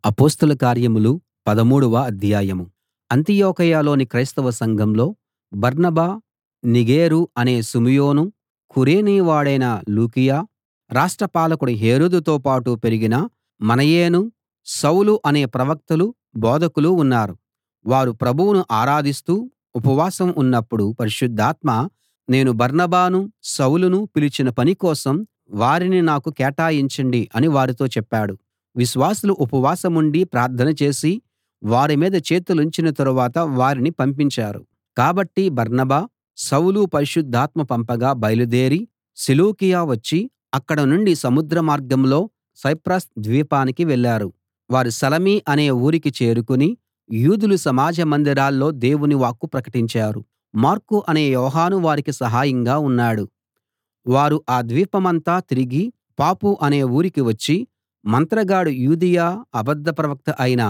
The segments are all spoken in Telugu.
అపొస్తలుల కార్యములు పదమూడవ అధ్యాయం అంతియొకయలోని క్రైస్తవ సంఘంలో బర్నబా నీగేరు అనే సిమెయోను కురేనీవాడైన లూకియ రాష్ట్ర పాలకుడు హేరోదుతో పాటు పెరిగిన మనయేను సౌలు అనే ప్రవక్తలు బోధకులు ఉన్నారు వారు ప్రభువును ఆరాధిస్తూ ఉపవాసం ఉన్నప్పుడు పరిశుద్ధాత్మ నేను బర్నబాను సౌలును పిలిచిన పని కోసం వారిని నాకు కేటాయించండి అని వారితో చెప్పాడు విశ్వాసులు ఉపవాసముండి ప్రార్థన చేసి వారి మీద చేతులుంచిన తరువాత వారిని పంపించారు కాబట్టి బర్నబా సౌలు పరిశుద్ధాత్మ పంపగా బయలుదేరి సెలూకియ వచ్చి అక్కడ నుండి సముద్ర మార్గంలో సైప్రస్ ద్వీపానికి వెళ్ళారు వారు సలమీ అనే ఊరికి చేరుకుని యూదుల సమాజ మందిరాల్లో దేవుని వాక్కు ప్రకటించారు మార్కు అనే యోహాను వారికి సహాయంగా ఉన్నాడు వారు ఆ ద్వీపమంతా తిరిగి పాపు అనే ఊరికి వచ్చి మంత్రగాడు యూదియ అబద్ధ ప్రవక్త అయిన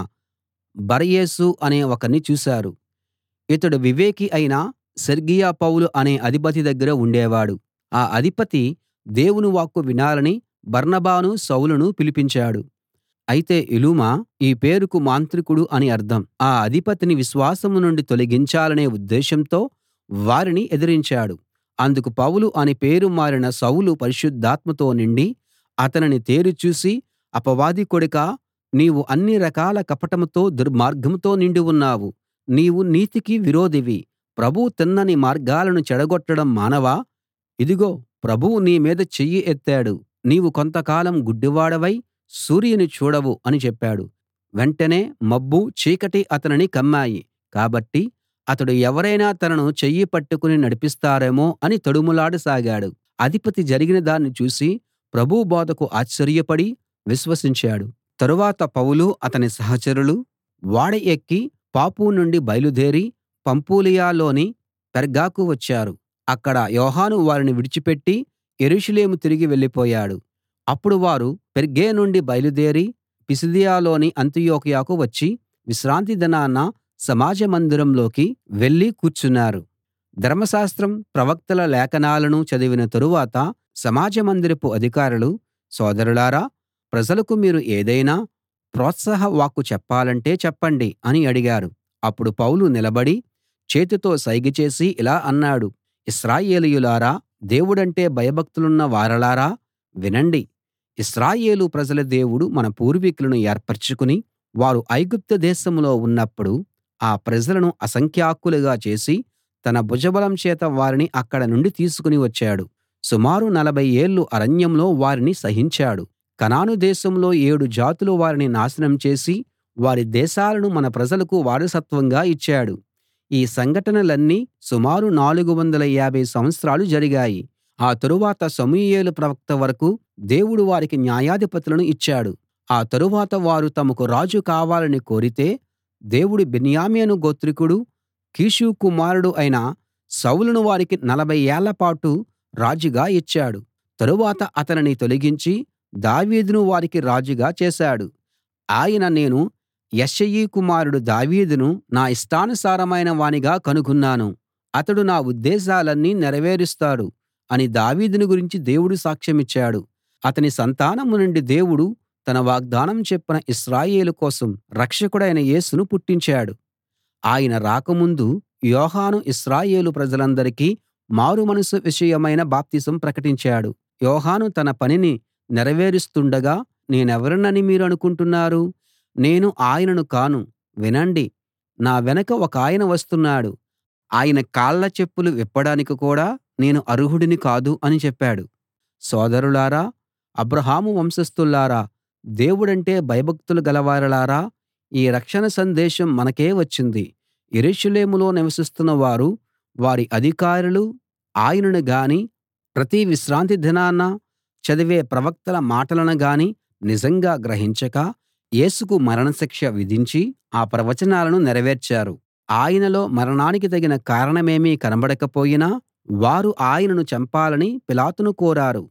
బరయేసు అనే ఒకణ్ణి చూశారు ఇతడు వివేకి అయిన సెర్గియ పౌలు అనే అధిపతి దగ్గర ఉండేవాడు ఆ అధిపతి దేవుని వాక్కు వినాలని బర్నబాను సౌలును పిలిపించాడు అయితే ఎలూమా ఈ పేరుకు మాంత్రికుడు అని అర్థం ఆ అధిపతిని విశ్వాసం నుండి తొలగించాలనే ఉద్దేశంతో వారిని ఎదిరించాడు అందుకు పౌలు అని పేరు మారిన సౌలు పరిశుద్ధాత్మతో నిండి అతనిని తేరి చూసి అపవాది కొడుకా నీవు అన్ని రకాల కపటంతో దుర్మార్గంతో నిండి ఉన్నావు నీవు నీతికి విరోధివి ప్రభువు తిన్నని మార్గాలను చెడగొట్టడం మానవా ఇదిగో ప్రభువు నీ మీద చెయ్యి ఎత్తాడు నీవు కొంతకాలం గుడ్డివాడవై సూర్యుని చూడవు అని చెప్పాడు వెంటనే మబ్బు చీకటి అతనిని కమ్మాయి కాబట్టి అతడు ఎవరైనా తనను చెయ్యి పట్టుకుని నడిపిస్తారేమో అని తడుములాడసాగాడు అధిపతి జరిగిన దాన్ని చూసి ప్రభువు బోధకు ఆశ్చర్యపడి విశ్వసించాడు తరువాత పౌలు అతని సహచరులు ఓడ ఎక్కి పాపు నుండి బయలుదేరి పంఫూలియలోని పెర్గాకు వచ్చారు అక్కడ యోహాను వారిని విడిచిపెట్టి యెరూషలేము తిరిగి వెళ్ళిపోయాడు అప్పుడు వారు పెర్గే నుండి బయలుదేరి పిసిదియలోని అంతియొకయకు వచ్చి విశ్రాంతి దినాన సమాజ మందిరంలోకి వెళ్ళి కూర్చున్నారు ధర్మశాస్త్రం ప్రవక్తల లేఖనాలను చదివిన తరువాత సమాజ మందిరపు అధికారులు సోదరులారా ప్రజలకు మీరు ఏదైనా ప్రోత్సాహ వాక్కు చెప్పాలంటే చెప్పండి అని అడిగారు అప్పుడు పౌలు నిలబడి చేతితో సైగ చేసి ఇలా అన్నాడు ఇశ్రాయేలీయులారా దేవుడంటే భయభక్తులున్న వారలారా వినండి ఇశ్రాయేలు ప్రజల దేవుడు మన పూర్వీకులను ఏర్పరచుకుని వారు ఐగుప్తు దేశంలో ఉన్నప్పుడు ఆ ప్రజలను అసంఖ్యాకులుగా చేసి తన భుజబలం చేత వారిని అక్కడ నుండి తీసుకుని వచ్చాడు సుమారు నలభై ఏళ్ళు అరణ్యంలో వారిని సహించాడు కనాను దేశంలో ఏడు జాతులు వారిని నాశనం చేసి వారి దేశాలను మన ప్రజలకు వారసత్వంగా ఇచ్చాడు ఈ సంఘటనలన్నీ సుమారు నాలుగు వందల యాభై సంవత్సరాలు జరిగాయి ఆ తరువాత సమూయేలు ప్రవక్త వరకు దేవుడు వారికి న్యాయాధిపతులను ఇచ్చాడు ఆ తరువాత వారు తమకు రాజు కావాలని కోరితే దేవుడు బెన్యామీను గోత్రికుడు కీషు కుమారుడు అయిన సౌలును వారికి నలభై ఏళ్లపాటు రాజుగా ఇచ్చాడు తరువాత అతనిని తొలగించి దావీదును వారికి రాజుగా చేశాడు ఆయన నేను యెష్షయి కుమారుడు దావీదును నా ఇష్టానుసారమైన వానిగా కనుగొన్నాను అతడు నా ఉద్దేశాలన్నీ నెరవేరుస్తాడు అని దావీదును గురించి దేవుడు సాక్ష్యమిచ్చాడు అతని సంతానం నుండి దేవుడు తన వాగ్దానం చెప్పిన ఇశ్రాయేలు కోసం రక్షకుడైన యేసును పుట్టించాడు ఆయన రాకముందు యోహాను ఇశ్రాయేలు ప్రజలందరికీ మారుమనసు విషయమైన బాప్తిసం ప్రకటించాడు యోహాను తన పనిని నెరవేరుస్తుండగా నేనెవరినని మీరు అనుకుంటున్నారు నేను ఆయనను కాను వినండి నా వెనక ఒకాయన వస్తున్నాడు ఆయన కాళ్ళ చెప్పులు విప్పడానికి కూడా నేను అర్హుడిని కాదు అని చెప్పాడు సోదరులారా అబ్రాహాము వంశస్థులారా దేవుడంటే భయభక్తులు గలవారలారా ఈ రక్షణ సందేశం మనకే వచ్చింది యెరూషలేములో నివసిస్తున్న వారు వారి అధికారులు ఆయనను గాని ప్రతి విశ్రాంతి దినాన చదివే ప్రవక్తల మాటలను గాని నిజంగా గ్రహించక యేసుకు మరణశిక్ష విధించి ఆ ప్రవచనాలను నెరవేర్చారు ఆయనలో మరణానికి తగిన కారణమేమీ కనబడకపోయినా వారు ఆయనను చంపాలని పిలాతును కోరారు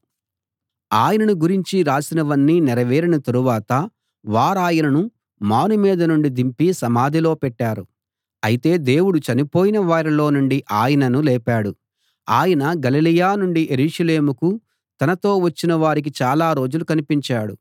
ఆయనను గురించి రాసినవన్నీ నెరవేరిన తరువాత వారాయనను మాను మీద నుండి దింపి సమాధిలో పెట్టారు అయితే దేవుడు చనిపోయిన వారిలో నుండి ఆయనను లేపాడు ఆయన గలిలయ నుండి యెరూషలేముకు తనతో వచ్చిన వారికి చాలా రోజులు కనిపించాడు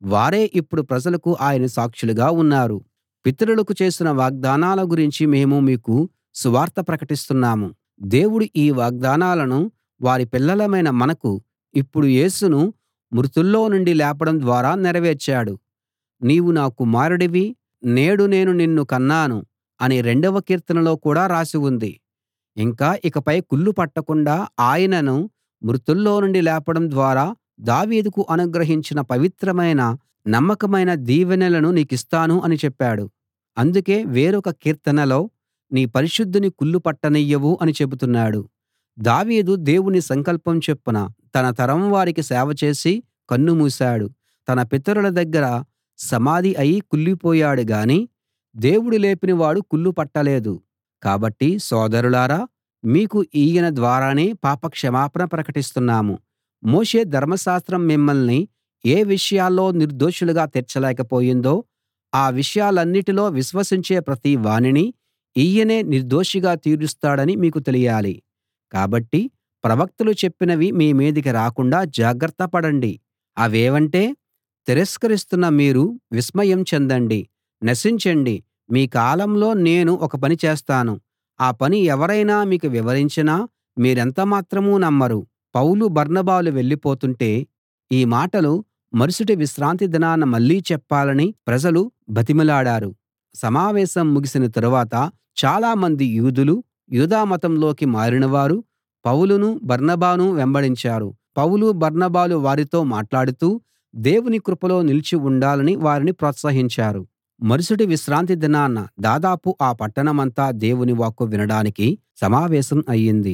వారే ఇప్పుడు ప్రజలకు ఆయన సాక్షులుగా ఉన్నారు పితరులకు చేసిన వాగ్దానాల గురించి మేము మీకు సువార్త ప్రకటిస్తున్నాము దేవుడు ఈ వాగ్దానాలను వారి పిల్లలమైన మనకు ఇప్పుడు యేసును మృతుల్లో నుండి లేపడం ద్వారా నెరవేర్చాడు నీవు నా కుమారుడివి నేడు నేను నిన్ను కన్నాను అని రెండవ కీర్తనలో కూడా రాసి ఉంది ఇంకా ఇకపై కుళ్ళు పట్టకుండా ఆయనను మృతుల్లో నుండి లేపడం ద్వారా దావీదుకు అనుగ్రహించిన పవిత్రమైన నమ్మకమైన దీవెనలను నీకిస్తాను అని చెప్పాడు అందుకే వేరొక కీర్తనలో నీ పరిశుద్ధుని కుళ్ళు పట్టనియ్యవు అని చెబుతున్నాడు దావీదు దేవుని సంకల్పం చొప్పున తన తరం వారికి సేవ చేసి కన్నుమూశాడు తన పితరుల దగ్గర సమాధి అయి కుళ్ళిపోయాడు గాని దేవుడు లేపినవాడు కుళ్ళు పట్టలేదు కాబట్టి సోదరులారా మీకు ఈయన ద్వారానే పాపక్షమాపణ ప్రకటిస్తున్నాము మోషే ధర్మశాస్త్రం మిమ్మల్ని ఏ విషయాల్లో నిర్దోషులుగా తీర్చలేకపోయిందో ఆ విషయాలన్నిటిలో విశ్వసించే ప్రతి వానినీ ఈయనే నిర్దోషిగా తీరుస్తాడని మీకు తెలియాలి కాబట్టి ప్రవక్తలు చెప్పినవి మీ మీదికి రాకుండా జాగ్రత్త పడండి అవేవంటే తిరస్కరిస్తున్న మీరు విస్మయం చెందండి నశించండి మీ కాలంలో నేను ఒక పని చేస్తాను ఆ పని ఎవరైనా మీకు వివరించినా మీరెంత మాత్రం నమ్మరు పౌలు బర్నబాలు వెళ్ళిపోతుంటే ఈ మాటలు మరుసటి విశ్రాంతి దినాన మళ్ళీ చెప్పాలని ప్రజలు బతిమిలాడారు సమావేశం ముగిసిన తరువాత చాలామంది యూదులు యూదా మతంలోకి మారినవారు పౌలును బర్నబాను వెంబడించారు పౌలు బర్నబాలు వారితో మాట్లాడుతూ దేవుని కృపలో నిలిచి ఉండాలని వారిని ప్రోత్సహించారు మరుసటి విశ్రాంతి దినాన దాదాపు ఆ పట్టణమంతా దేవుని వాక్కు వినడానికి సమావేశం అయ్యింది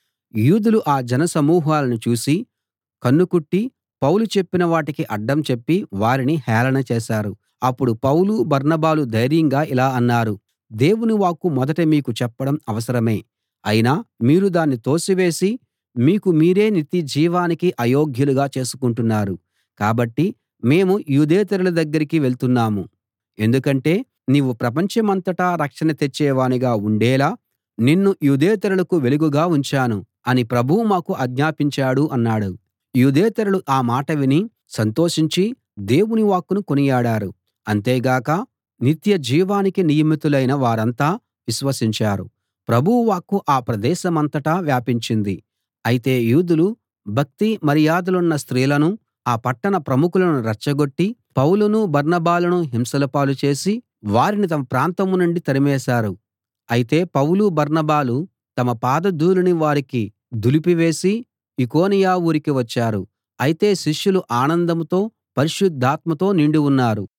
యూదులు ఆ జనసమూహాలను చూసి కన్నుకుట్టి పౌలు చెప్పిన వాటికి అడ్డం చెప్పి వారిని హేళన చేశారు అప్పుడు పౌలు బర్నబాలు ధైర్యంగా ఇలా అన్నారు దేవుని వాక్కు మొదట మీకు చెప్పడం అవసరమే అయినా మీరు దాన్ని తోసివేసి మీకు మీరే నిత్య జీవానికి అయోగ్యులుగా చేసుకుంటున్నారు కాబట్టి మేము యూదేతరుల దగ్గరికి వెళ్తున్నాము ఎందుకంటే నీవు ప్రపంచమంతటా రక్షణ తెచ్చేవానిగా ఉండేలా నిన్ను యూదేతరులకు వెలుగుగా ఉంచాను అని ప్రభువు మాకు ఆజ్ఞాపించాడు అన్నాడు యూదేతరులు ఆ మాట విని సంతోషించి దేవుని వాక్కును కొనియాడారు అంతేగాక నిత్య జీవానికి నియమితులైన వారంతా విశ్వసించారు ప్రభువు వాక్కు ఆ ప్రదేశమంతటా వ్యాపించింది అయితే యూదులు భక్తి మర్యాదలున్న స్త్రీలను ఆ పట్టణ ప్రముఖులను రెచ్చగొట్టి పౌలును బర్నబాలను హింసల పాలు చేసి వారిని తమ ప్రాంతం నుండి తరిమేశారు అయితే పౌలు బర్నబాలు తమ పాదధూళిని వారికి దులిపివేసి ఇకోనియ ఊరికి వచ్చారు అయితే శిష్యులు ఆనందంతో పరిశుద్ధాత్మతో నిండి ఉన్నారు